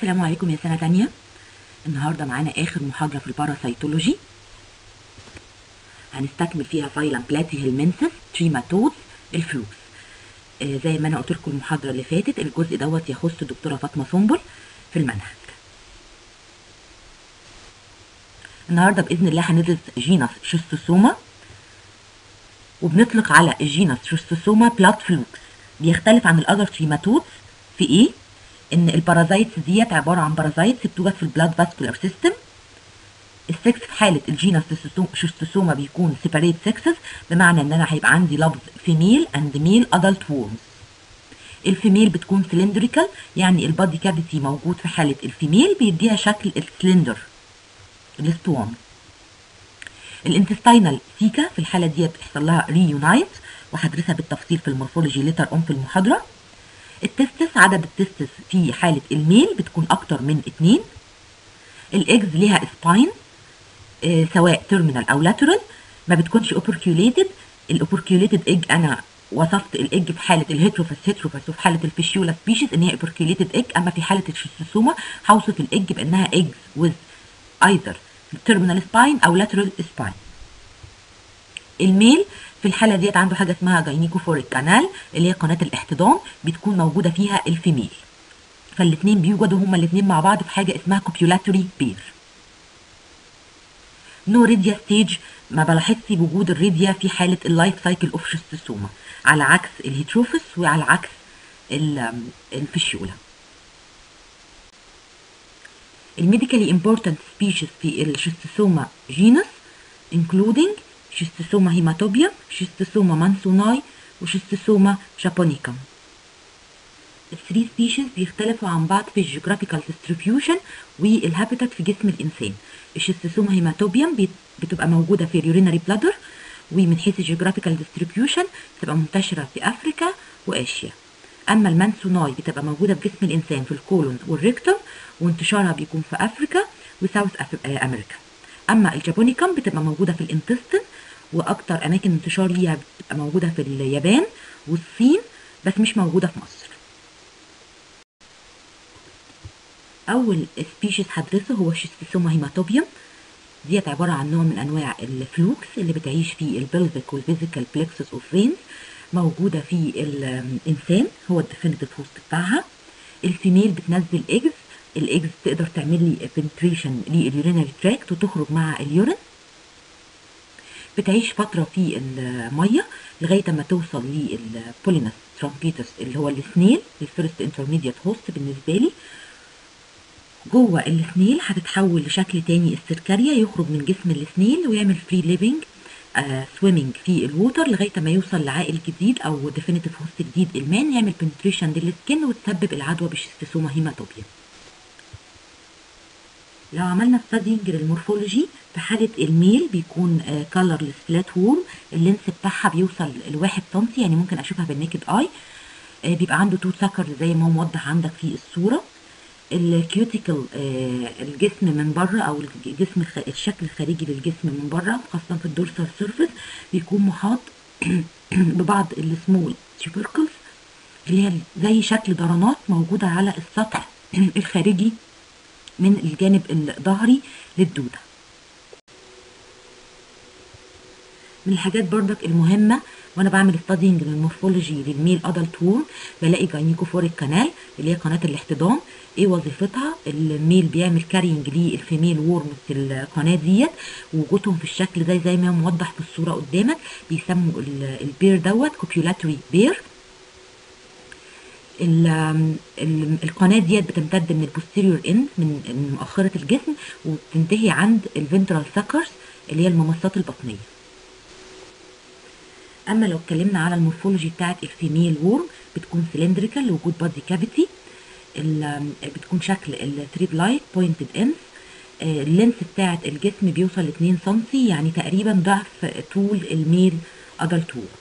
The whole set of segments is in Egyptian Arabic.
السلام عليكم يا سنة تانية النهاردة معانا آخر محاضرة في الباراسيتولوجي هنستكمل فيها فايلم بلاتيهلمنسس تريماتودز الفلوس آه زي ما انا قلت لكم المحاضرة اللي فاتت الجزء دوت يخص الدكتورة فاطمة سنبل في المنهج النهاردة بإذن الله هندرس جينس شيستوسوما وبنطلق على الجينس شيستوسوما بلات فلوكس بيختلف عن الأذر تريماتودز في إيه؟ ان البارازايتس ديت عباره عن بارازايتس بتوجد في البلاد فاسكولار سيستم السكس في حاله الجينس شيستوسوما بيكون سيباريت سكسز بمعنى ان انا هيبقى عندي لفظ فيميل اند ميل ادلت وورمز الفيميل بتكون سلندريكال يعني البادي كافيتي موجود في حاله الفيميل بيديها شكل السلندر الاسطواني الانتستينال سيكا في الحاله ديت بيحصل لها ريونايت وهدرسها بالتفصيل في المورفولوجي ليتر اون في المحاضره التستس عدد التستس في حالة الميل بتكون أكتر من اتنين الإجز ليها سباين اه سواء تيرمينال أو لاترال ما بتكونش اوبركيوليتد الاوبركيوليتد إج أنا وصفت الإج في حالة الهيتروفاس هيتروفاس وفي حالة الفيشيولا سبيشيز إن هي اوبركيوليتد إج أما في حالة الشيستوسوما هوصف الإج بأنها إجز with either terminal spine أو lateral spine الميل في الحالة ديت عنده حاجة اسمها جاينيكوفوريك كانال اللي هي قناة الاحتضان بتكون موجودة فيها الفيميل فالاتنين بيوجدوا هما الاتنين مع بعض في حاجة اسمها كوبيولاتوري بير نو ريديا ستيج ما بلاحظش وجود الريديا في حالة اللايف سايكل اوف شيستوسوما على عكس الهيتروفس وعلى عكس الفيشيولا الميديكالي امبورتنت سبيشيز في الشيستوسوما جينس including شيستوسوما هيماتوبيا شيستوسوما مانسوناي وشيستوسوما جابونيكم الثري سبيشيز بيختلفوا عن بعض في الجيوغرافيكال ديستريبيوشن والهابيتات في جسم الانسان الشيستوسوما هيماتوبيوم بتبقى موجوده في اليورينري بلادر ومن حيث الجيوغرافيكال ديستريبيوشن بتبقى منتشره في افريكا واسيا اما المانسوناي بتبقى موجوده في جسم الانسان في الكولون والريكتوم وانتشارها بيكون في افريكا وساوث امريكا اما الجابونيكم بتبقى موجوده في الانتستين واكتر اماكن انتشار ليها بتبقى موجوده في اليابان والصين بس مش موجوده في مصر اول سبيشيز هدرسه هو شيستوسوما هيماتوبيوم ديت عباره عن نوع من انواع الفلوكس اللي بتعيش في البلفيك والفيزيكال بلكسس اوف فينز موجوده في الانسان هو الديفينيتيف هوست بتاعها الفيميل بتنزل ايجز الايجز تقدر تعمل لي بنتريشن لليورينري تراكت وتخرج مع اليورين بتعيش فترة في المية لغاية ما توصل للبولينس ترامبيتس اللي هو السنيل الفيرست انترميديت هوست بالنسبة لي جوه السنيل هتتحول لشكل تاني السيركاريا يخرج من جسم السنيل ويعمل فري ليفنج سويمنج في الووتر لغايه ما يوصل لعائل جديد او ديفينيتيف هوست جديد المان يعمل بنتريشن للسكن وتسبب العدوى بالشيستوسوما هيماتوبيا لو عملنا ستادينج للمورفولوجي في حالة الميل بيكون كالرلس فلات وورم اللينس بتاعها بيوصل لواحد سنتي يعني ممكن اشوفها بالنيكد اي بيبقى عنده تو سكرز زي ما هو موضح عندك في الصورة الكيوتيكل الجسم من بره او الجسم الشكل الخارجي للجسم من بره خاصة في الدورسال سيرفيس بيكون محاط ببعض السمول تيوبركلز اللي هي زي شكل ضرنات موجودة على السطح الخارجي من الجانب الظهري للدودة من الحاجات بردك المهمة وانا بعمل ستادينج للمورفولوجي للميل ادلت وورم بلاقي جاينيكوفوريك كانال اللي هي قناة الاحتضان ايه وظيفتها الميل بيعمل كارينج للفيميل وورم في القناة ديت ووجودهم في الشكل ده زي ما موضح في الصورة قدامك بيسموا البير دوت كوبيولاتوري بير القناه ديت بتمتد من البوستيريور اند من مؤخره الجسم وبتنتهي عند الفنترال سكرز اللي هي الممصات البطنيه اما لو اتكلمنا على المورفولوجي بتاعت الفيميل وورم بتكون سلندريكال لوجود بادي كافيتي بتكون شكل التريب لايت بوينتد اند اللينس بتاعت الجسم بيوصل ل 2 سم يعني تقريبا ضعف طول الميل ادلت وورم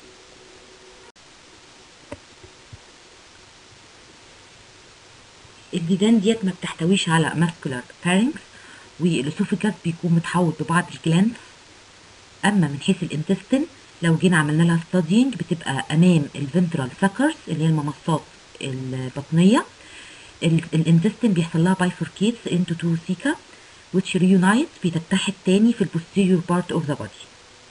الديدان ديت ما بتحتويش على ماسكولار فارنكس والاسوفيجاس بيكون متحوط ببعض الجلاندز اما من حيث الانتستين لو جينا عملنا لها ستادينج بتبقى امام الفنترال سكرز اللي هي الممصات البطنيه الانتستين بيحصل لها bifurcates into two theca which reunites بتتحد تاني في البوستيريور part of the body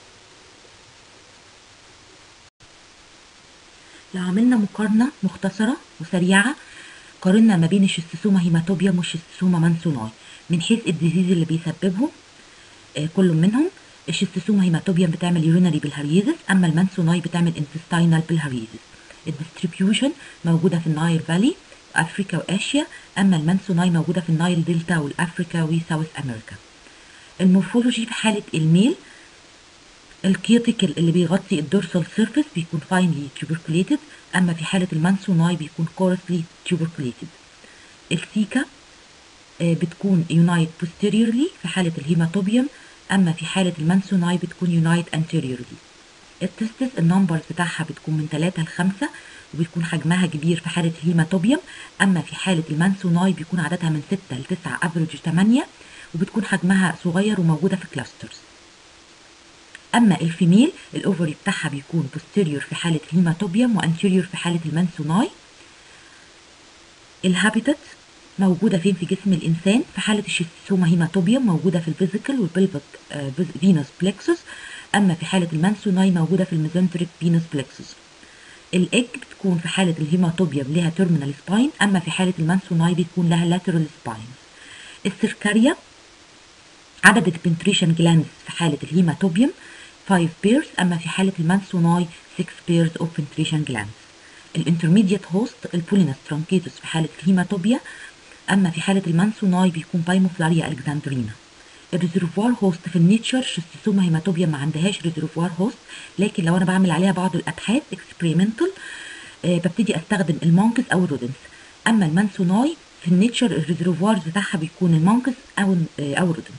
لو عملنا مقارنة مختصرة وسريعة قارنا ما بين الشيستوسوما هيماتوبيوم والشيستوسوما مانسوناي من حيث الديزيز اللي بيسببهم آه كل منهم الشيستوسوما هيماتوبيوم بتعمل يورينري بالهريزس اما المانسوناي بتعمل انتستينال بالهريزس الديستريبيوشن موجودة في النايل فالي افريكا واسيا اما المانسوناي موجودة في النايل دلتا والافريكا وساوث امريكا المورفولوجي في حالة الميل الكيوتيكل اللي بيغطي الدورسال سيرفيس بيكون فاينلي tuberculated اما في حالة المانسوناي بيكون coarsely tuberculated السيكا بتكون unite posteriorly في حالة الهيماتوبيوم اما في حالة المانسوناي بتكون unite anteriorly التستس النمبر بتاعها بتكون من 3 ل 5 وبيكون حجمها كبير في حالة الهيماتوبيوم اما في حالة المانسوناي بيكون عددها من 6 ل 9 افريج 8 وبتكون حجمها صغير وموجودة في كلاسترز اما الفيميل الاوفري بتاعها بيكون posterior في حاله الهيماتوبيوم وانتيريور في حاله المانسوناي الهابيتات موجوده فين في جسم الانسان في حاله الشيستوما هيماتوبيوم موجوده في الفيزيكال والبلفيك فينوس بلكسس اما في حاله المانسوناي موجوده في الميزنتريك فينوس بلكسس الايج بتكون في حاله الهيماتوبيوم لها تيرمينال سباين اما في حاله المانسوناي بيكون لها لاترال سباين السيركاريا عدد البنتريشن جلاندز في حالة الهيماتوبيوم 5 بيرز أما في حالة المانسوناي 6 بيرز of penetration glands الانترميديت هوست البولينس ترانكيتوس في حالة الهيماتوبيا أما في حالة المانسوناي بيكون بايموفلاريا ألكسندرينا الريزرفوار هوست في النيتشر شيستوسوما هيماتوبيا ما عندهاش ريزرفوار هوست لكن لو انا بعمل عليها بعض الابحاث اكسبيرمنتال آه ببتدي استخدم المونكس او الرودنس اما المانسوناي في النيتشر الريزرفوار بتاعها بيكون المونكس او آه او الرودنس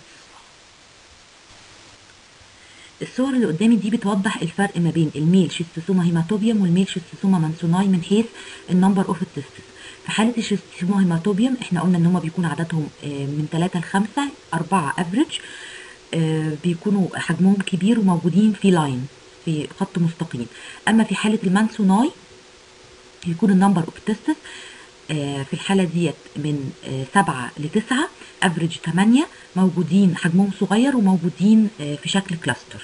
الصور اللي قدامي دي بتوضح الفرق ما بين الميل شيستوسوما هيماتوبيوم والميل شيستوسوما مانسوناي من حيث النمبر اوف التستس في حالة الشيستوسوما هيماتوبيوم احنا قلنا ان هما بيكون عددهم من 3 ل 5 4 افريج بيكونوا حجمهم كبير وموجودين في لاين في خط مستقيم اما في حالة المانسوناي بيكون النمبر اوف تستس في الحالة ديت من 7 ل 9 افريج 8 موجودين حجمهم صغير وموجودين في شكل كلاستر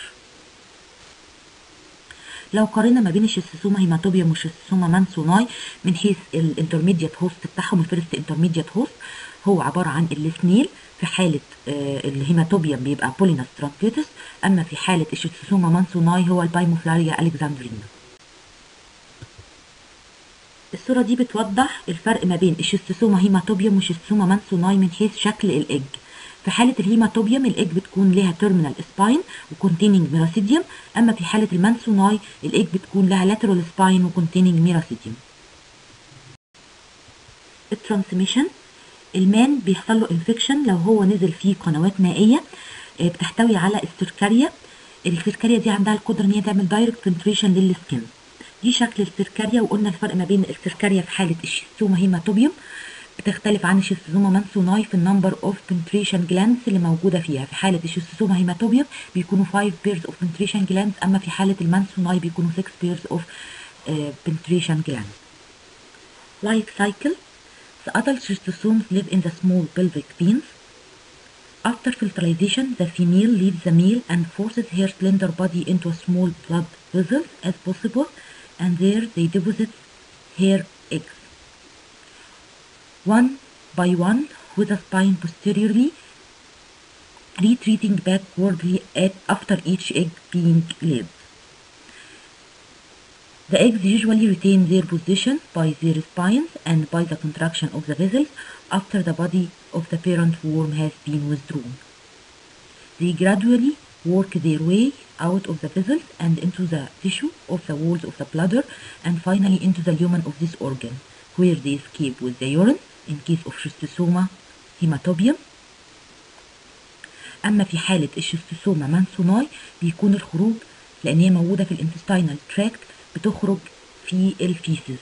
لو قارنا ما بين الشيستوسوما هيماتوبيوم والشيستوسوما مانسوناي من حيث الانترميديت هوست بتاعهم الفيرست انترميديت هوست هو عبارة عن السنيل في حالة الهيماتوبيوم بيبقى بولينس ترانكيتس أما في حالة الشيستوسوما مانسوناي هو البايموفلاريا ألكسندرينا الصورة دي بتوضح الفرق ما بين الشيستوسوما هيماتوبيوم والشيستوسوما مانسوناي من حيث شكل الإج في حالة الهيماتوبيوم الإج بتكون لها تيرمينال سباين وكونتيننج ميراسيديوم أما في حالة المانسوناي الإج بتكون لها لاترال سباين وكونتيننج ميراسيديوم الترانسميشن المان بيحصل له انفكشن لو هو نزل فيه قنوات مائية بتحتوي على السيركاريا السيركاريا دي عندها القدرة ان هي تعمل دايركت بنتريشن للسكن دي شكل السيركاريا وقلنا الفرق ما بين السيركاريا في حالة الشيستوما هيماتوبيوم بتختلف عن الشيستوما مانسوناي في النمبر اوف بنتريشن جلاندز اللي موجودة فيها في حالة الشيستوما هيماتوبيوم بيكونوا 5 بيرز اوف بنتريشن جلاندز اما في حالة المانسوناي بيكونوا 6 بيرز اوف بنتريشن جلاندز لايف سايكل The adult schistosomes live in the small pelvic veins. After fertilization, the female leaves the male and forces her slender body into a small blood vessel as possible, and there they deposit her eggs. One by one, with a spine posteriorly, retreating backwardly at, after each egg being laid. The eggs usually retain their position by their spines and by the contraction of the vessels after the body of the parent worm has been withdrawn. They gradually work their way out of the vessels and into the tissue of the walls of the bladder and finally into the lumen of this organ, where they escape with the urine in case of schistosoma hematobium. أما في حالة الشستوسوما مانسوناي بيكون الخروج لأن هي موجودة في الانتستينال تراكت بتخرج في الفيسز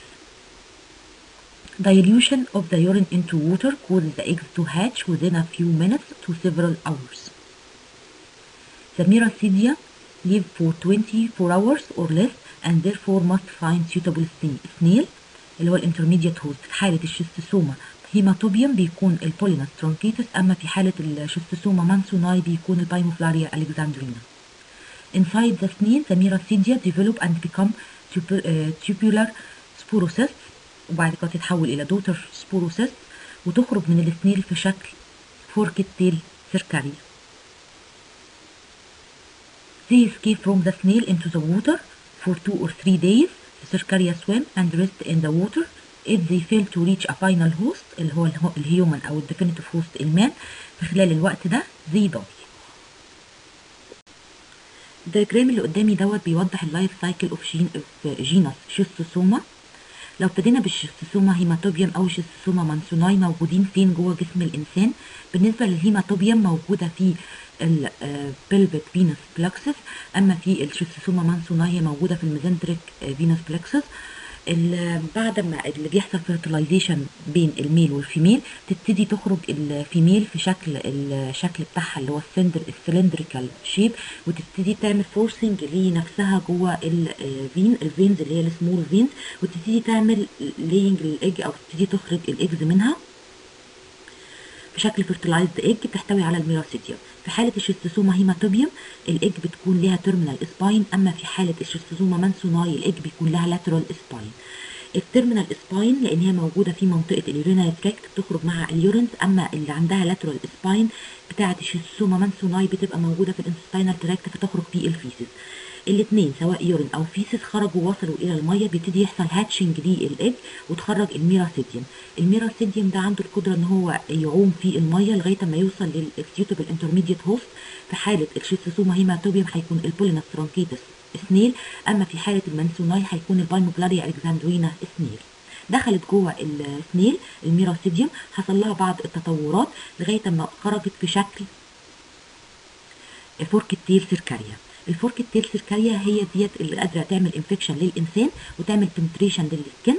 Dilution of the urine into water causes the eggs to hatch within a few minutes to several hours. The miracidia live for 24 hours or less and therefore must find suitable snail اللي هو الانترميديت هوست في حالة الشيستوسوما هيماتوبيوم بيكون البولينس ترونكيتس اما في حاله الشيستوسوما مانسوناي بيكون البايموفلاريا الكساندرينا Inside the snail, the miracidia develop and become tubu- uh, tubular sporocysts وبعد كده تتحول إلى daughter sporocysts وتخرج من السنيل في شكل forked tail circaria. They escape from the snail into the water for two or three days. The circaria swim and rest in the water. If they fail to reach a final host اللي هو الهو- الهيومن أو الديفينيتيف هوست المان في خلال الوقت ده they die. الدياجرام اللي قدامي دوت بيوضح اللايف سايكل اوف جين اوف جينس شيستوسوما لو ابتدينا بالشيستوسوما هيماتوبيوم او شيستوسوما مانسوناي موجودين فين جوه جسم الانسان بالنسبه للهيماتوبيوم موجوده في البلبك فينوس بلاكسس اما في الشيستوسوما مانسوناي هي موجوده في الميزنتريك فينوس بلاكسس ال- بعد ما اللي بيحصل فيرتلايزيشن بين الميل والفيميل تبتدي تخرج الفيميل في شكل الشكل بتاعها اللي هو السندر السلندريكال شيب وتبتدي تعمل فورسنج لنفسها جوه الفين الفينز اللي هي السمول فينز وتبتدي تعمل لينج للايج او تبتدي تخرج الايجز منها بشكل فيرتلايزد ايج بتحتوي على الميراسيديوم في حاله الشيستوسوما هيماتوبيوم الايج بتكون لها تيرمينال سباين اما في حاله الشيستوسوما مانسوناي الايج بيكون لها لاترال سباين التيرمينال سباين لان هي موجوده في منطقه اليورينال تراكت بتخرج مع اليورينز اما اللي عندها لاترال سباين بتاعه الشيستوسوما مانسوناي بتبقى موجوده في الانستاينال تراكت فتخرج في الفيسز الاثنين سواء يورين او فيسس خرجوا وصلوا الى الميه بيبتدي يحصل هاتشنج للايج وتخرج الميراسيديوم الميراسيديوم ده عنده القدره ان هو يعوم في الميه لغايه ما يوصل للسيوتبل انترميديت هوست في حاله الشيستوسوما هيماتوبيوم هيكون البولينس ترونكيتس سنيل اما في حاله المنسوناي هيكون البايموبلاريا الكساندروينا سنيل دخلت جوه السنيل الميراسيديوم حصل لها بعض التطورات لغايه ما خرجت في شكل فورك التيل سيركاريا الفورك التيل سيركاريا هي ديت اللي قادره تعمل انفكشن للانسان وتعمل بنتريشن للسكن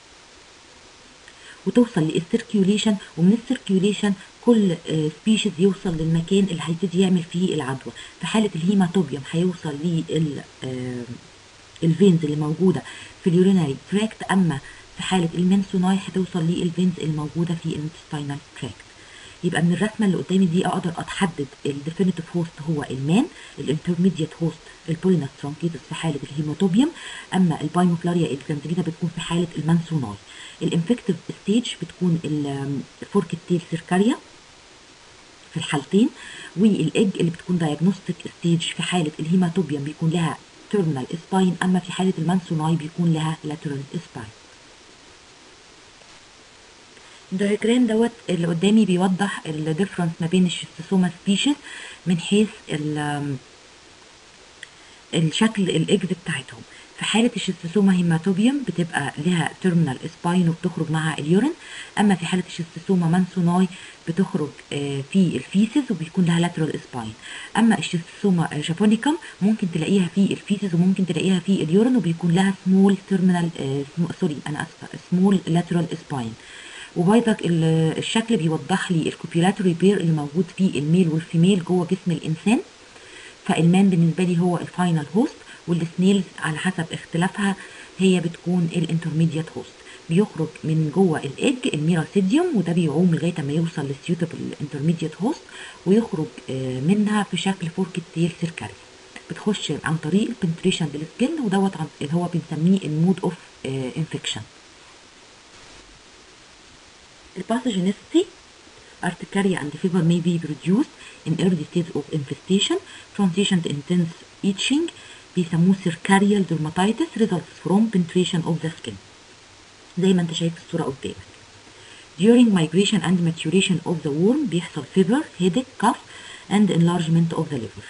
وتوصل للسيركيوليشن ومن السيركيوليشن كل سبيشيز يوصل للمكان اللي هيبتدي يعمل فيه العدوى في حاله الهيماتوبيوم هيوصل لل الفينز اللي موجوده في اليورينري تراكت اما في حاله المنسوناي هتوصل للفينز الموجوده في الانتستينال تراكت يبقى من الرسمه اللي قدامي دي اقدر اتحدد الديفينيتيف هوست هو المان الانترميديت هوست البولينس ترونكيتس في حاله الهيماتوبيوم اما البايموفلاريا الكسندرينا بتكون في حاله المانسوناي الانفكتيف ستيج بتكون الفورك التيل سيركاريا في الحالتين والايج اللي بتكون دايجنوستيك ستيج في حاله الهيماتوبيوم بيكون لها تيرمينال سباين اما في حاله المانسوناي بيكون لها لاترال سباين الدياجرام دوت اللي قدامي بيوضح الديفرنس ما بين الشيستوسوما سبيشيز من حيث الشكل الايجز بتاعتهم في حالة الشيستوسوما هيماتوبيوم بتبقى لها تيرمينال سباين وبتخرج مع اليورين أما في حالة الشيستوسوما مانسوناي بتخرج في الفيسز وبيكون لها لاترال سباين أما الشيستوسوما جابونيكم ممكن تلاقيها في الفيسز وممكن تلاقيها في اليورين وبيكون لها سمول تيرمينال سوري أنا آسفة سمول لاترال سباين وبيضك الشكل بيوضح لي الكوبيولاتوري بير اللي موجود فيه الميل والفيميل جوه جسم الانسان فالمان بالنسبه لي هو الفاينل هوست والسنيلز على حسب اختلافها هي بتكون الانترميديت هوست بيخرج من جوه الايج الميراسيديوم وده بيعوم لغايه ما يوصل للسيوتبل انترميديت هوست ويخرج منها في شكل فورك التيل سيركاري بتخش عن طريق البنتريشن للسكن ودوت اللي هو بنسميه المود اوف انفكشن Pathogenicity, urticaria and fever may be produced in early stage of infestation. Transition to intense itching بيسموه circarial dermatitis results from penetration of the skin. زي ما انت شايف الصورة قدامك. During migration and maturation of the worm بيحصل fever, headache, cough and enlargement of the liver.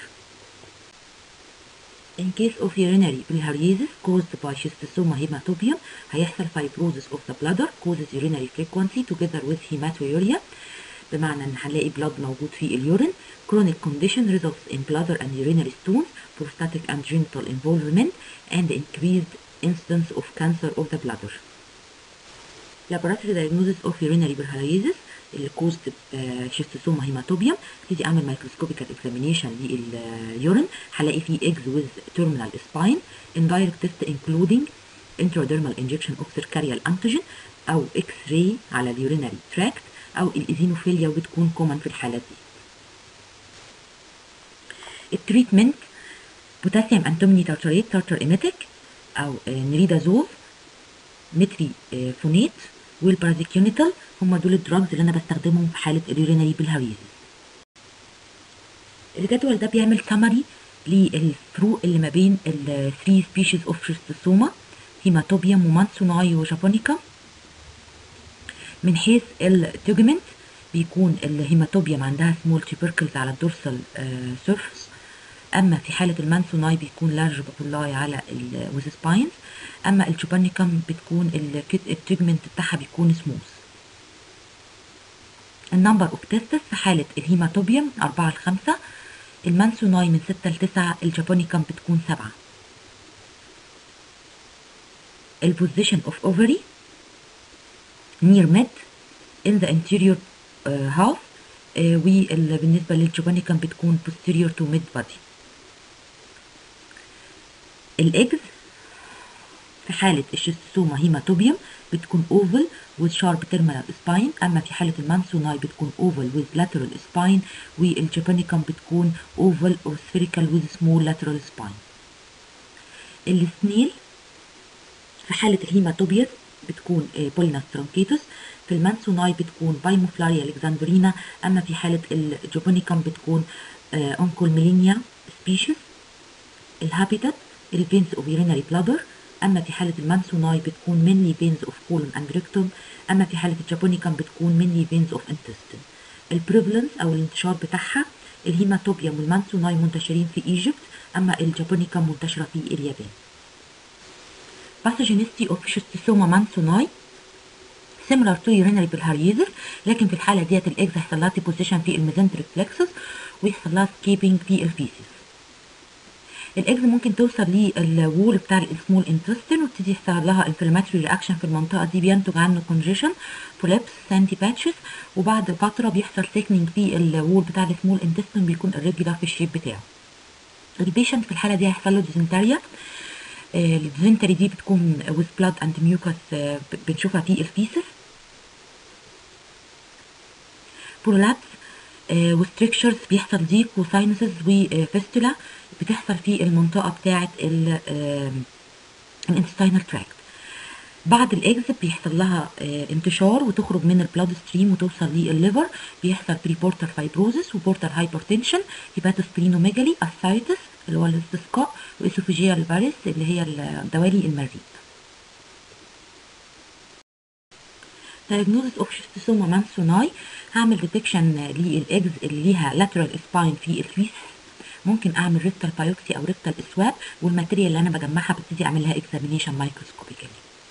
In case of urinary bilharziasis caused by schistosoma hematobium هيحصل fibrosis of the bladder causes urinary frequency together with hematuria بمعنى ان هنلاقي blood موجود في اليورين chronic condition results in bladder and urinary stones prostatic and genital involvement and increased incidence of cancer of the bladder laboratory diagnosis of urinary bilharziasis اللي كوزد شيستوسوما هيماتوبيوم ابتدي اعمل مايكروسكوبيكال اكزامينيشن لليورين هلاقي فيه ايجز ويز تيرمينال سباين indirect test including intradermal injection of circarial antigen او اكس راي على اليورينري تراكت او الايزينوفيليا وبتكون كومن في الحالات دي التريتمنت بوتاسيوم انتوميني تارتريت تارتر ايميتيك او نريدازول متري فونيت والبارازيكيونيتال هم دول الدراجز اللي انا بستخدمهم في حاله اليورينري بالهاريزيس الجدول ده بيعمل سمري للفروق اللي ما بين ال 3 سبيشيز اوف شيستوسوما هيماتوبيوم ومانسوناي وجابونيكا من حيث التوجمنت بيكون الهيماتوبيوم عندها سمول تيبركلز على الدورسال سيرفس اما في حاله المانسوناي بيكون لارج بابولاي على الويز سباينز اما الجوبانيكم بتكون التوجمنت بتاعها بيكون سموث النمبر اوف تيستس في حاله الهيماتوبيوم 4 ل 5 المانسوناي من 6 ل 9 الجابونيكم بتكون 7 البوزيشن اوف اوفري near mid in the anterior uh, half uh, وبالنسبة للجوبانيكم بتكون posterior to mid body الإجز في حالة الشيستوما هيماتوبيوم بتكون oval with sharp terminal spine أما في حالة المانسوناي بتكون oval with lateral spine والجوبانيكم بتكون oval or spherical with small lateral spine السنيل في حالة الهيماتوبيا بتكون بوليناس ترونكيتوس في المانسوناي بتكون بايموفلاريا الكسندرينا اما في حاله الجوبونيكم بتكون اونكولميلينيا سبيشيز الهابيتات الفينز اوف يورينري بلادر اما في حاله المانسوناي بتكون منلي فينز اوف كولون اند ريكتوم اما في حاله الجابونيكم بتكون منلي فينز اوف انتستين البريفلنس او الانتشار بتاعها الهيماتوبيوم والمانسوناي منتشرين في ايجيبت اما الجابونيكم منتشره في اليابان pathogenicity of schistosoma mansonii similar to urinary bilharziosis لكن في الحالة ديت الاكس هيحصل لها deposition في الميزنتريك plexus ويحصل لها escaping في الفيسيس الاكس ممكن توصل للوول بتاع السمول انتستين وتبتدي يحصل لها inflammatory reaction في المنطقة دي بينتج عنه congestion polyps sandy patches وبعد فترة بيحصل thickening في الوول بتاع السمول انتستين بيكون irregular في الشيب بتاعه البيشنت في الحالة دي هيحصل له dysenteria الديزنتري دي بتكون with blood and mucus بنشوفها في الفيسس برولابس وستريكشرز بيحصل ضيق وساينسز وفيستولا بتحصل في المنطقة بتاعة الانتستينال تراكت بعد الاكز بيحصل لها انتشار وتخرج من البلاد ستريم وتوصل للليفر بيحصل بريبورتر فايبروزس وبورتر هايبرتنشن هيباتوسبرينوميجالي اسايتس اللي هو الاستسقاء واسوفيجيال فاريس اللي هي دوالي المريء diagnosis of schistosoma mansonii هعمل ديتكشن للاجز اللي ليها lateral spine في الفيس ممكن اعمل ريكتال بايوبسي او ريكتال اسواب والماتيريال اللي انا بجمعها ببتدي اعمل لها اكزامينيشن مايكروسكوبيكالي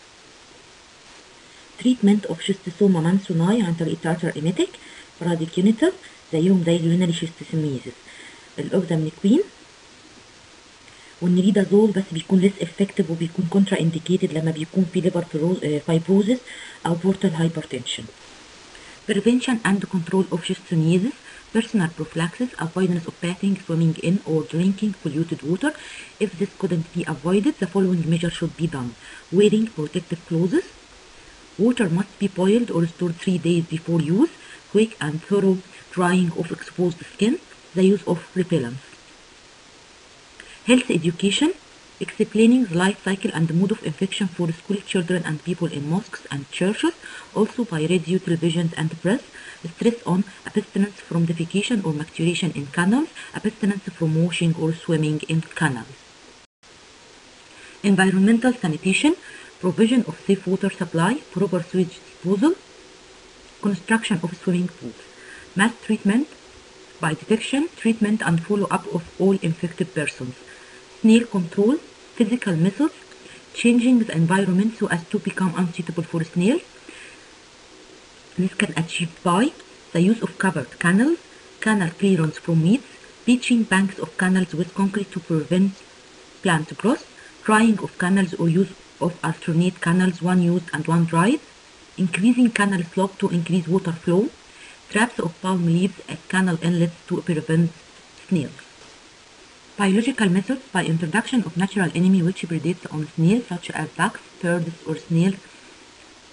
تريتمنت اوف شيستوسوما مانسوناي عن طريق تارتر ايميتيك راديكيونيتال زيهم زي اليوناري شيستوسوميزيس الاوكزامينيكوين والنريدازول بس بيكون ليس افكتيف وبيكون كونترا انديكيتد لما بيكون في ليفر فايبروزس او بورتال هايبرتنشن prevention and control of schistosomiasis personal prophylaxis avoidance of bathing swimming in or drinking polluted water if this couldn't be avoided the following measures should be done wearing protective clothes water must be boiled or stored three days before use quick and thorough drying of exposed skin the use of repellents health education, explaining the life cycle and mode of infection for school children and people in mosques and churches, also by radio, television, and press, stress on abstinence from defecation or maturation in canals, abstinence from washing or swimming in canals. Environmental sanitation, provision of safe water supply, proper sewage disposal, construction of swimming pools, mass treatment by detection, treatment, and follow-up of all infected persons snail control, physical methods, changing the environment so as to become unsuitable for snails. This can achieve by the use of covered canals, canal clearance from weeds, beaching banks of canals with concrete to prevent plant growth, drying of canals or use of alternate canals, one used and one dried, increasing canal slope to increase water flow, traps of palm leaves at canal inlets to prevent snails. Biological methods by introduction of natural enemy which predates on snails such as ducks, birds, or snails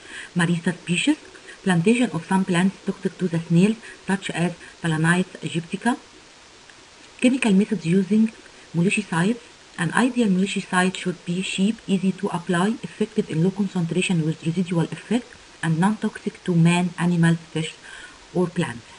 Marisa species. Plantation of some plants toxic to the snail, such as Phalaenopsis aegyptica. Chemical methods using molluscicides. An ideal molluscicide should be cheap, easy to apply, effective in low concentration with residual effect, and non-toxic to man, animals, fish, or plants.